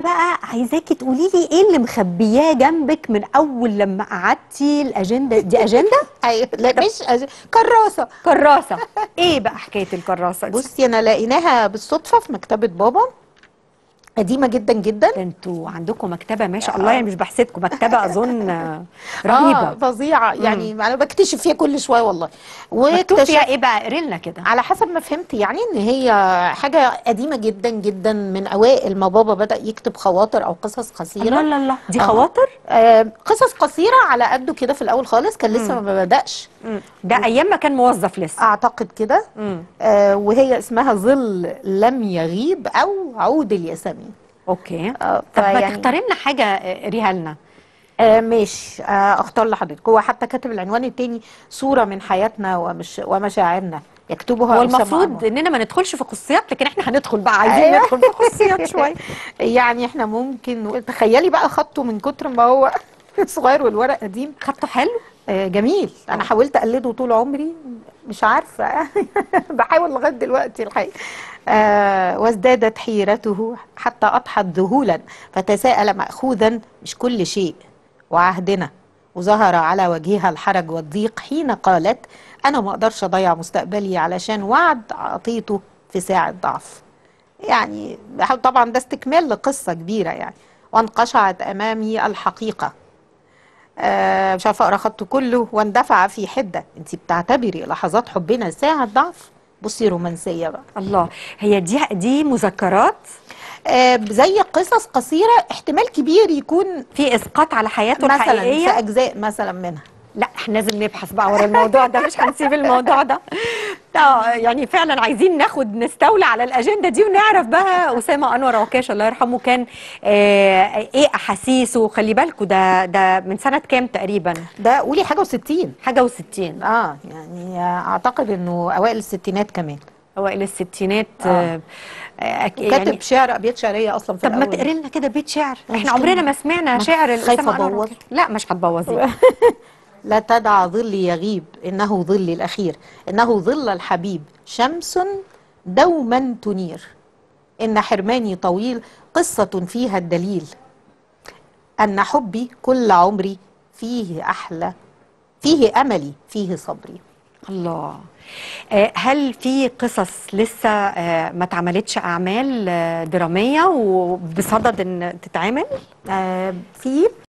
بقى عايزاكي تقولي لي ايه اللي مخبياه جنبك من اول لما قعدتي الاجنده دي اجنده ايوه لا مش أج- كراسه كراسه ايه بقى حكايه الكراسه دي بصي انا لقيناها بالصدفه في مكتبه بابا قديمه جدا جدا ده انتوا عندكم مكتبه ما شاء الله يعني مش بحسدكم مكتبه اظن آه، آه رهيبه فظيعه يعني انا بكتشف فيها كل شويه والله مكتوب واكتشف فيها ايه بقى قري لنا كده على حسب ما فهمت يعني ان هي حاجه قديمه جدا جدا من اوائل ما بابا بدا يكتب خواطر او قصص قصيره الله الله الله دي آه. خواطر آه قصص قصيره على قده كده في الاول خالص كان لسه ما بداش ده ايام ما كان موظف لسه اعتقد كده مم. آه وهي اسمها ظل لم يغيب او عود الياسمين اوكي آه طب ما فيعني- تختاري لنا حاجه آه، قريها لنا آه ماشي آه اختار لحضرتك هو حتى كاتب العنوان التاني صوره من حياتنا ومش ومشاعرنا يكتبها هو أسامة المفروض أنور. اننا ما ندخلش في خصوصيات لكن احنا هندخل بقى عايزين أيوة. ندخل في خصوصيات شويه يعني احنا ممكن نقول تخيلي بقى خطه من كتر ما هو صغير والورق قديم خدته حلو آه جميل انا حاولت اقلده طول عمري مش عارفه بحاول لغايه دلوقتي الحقيقه آه وازدادت حيرته حتى اضحت ذهولا فتساءل ماخوذا مش كل شيء وعهدنا وظهر على وجهها الحرج والضيق حين قالت انا ما اقدرش اضيع مستقبلي علشان وعد اعطيته في ساعه ضعف يعني طبعا ده استكمال لقصه كبيره يعني وانقشعت امامي الحقيقه آه مش عارفه اقرا خطه كله واندفع في حده انت بتعتبري لحظات حبنا ساعه ضعف بصي رومانسيه بقى الله هي دي دي مذكرات آه زي قصص قصيره احتمال كبير يكون في اسقاط على حياته مثلا في الحقيقيه اجزاء مثلا منها لا احنا لازم نبحث بقى ورا الموضوع ده مش هنسيب الموضوع ده اه يعني فعلا عايزين ناخد نستولى على الاجنده دي ونعرف بقى اسامه انور عكاش الله يرحمه كان آه ايه احاسيسه خلي بالكوا ده ده من سنه كام تقريبا ده قولي حاجه وستين حاجه و60 اه يعني اعتقد انه اوائل الستينات كمان اوائل الستينات آه. آه. آه. وكاتب يعني شعر ابيات شعريه اصلا في طب ما الأول. تقري لنا كده بيت شعر مش احنا عمرنا كده. ما سمعنا ما شعر خايفة الاسامه انور أبوظ. عكاش. لا مش هتبوظيه لا تدع ظلي يغيب إنه ظلي الأخير إنه ظل الحبيب شمس دوما تنير إن حرماني طويل قصة فيها الدليل أن حبي كل عمري فيه أحلى فيه أملي فيه صبري الله آه، هل في قصص لسه آه، ما اتعملتش اعمال آه، دراميه وبصدد ان تتعمل آه في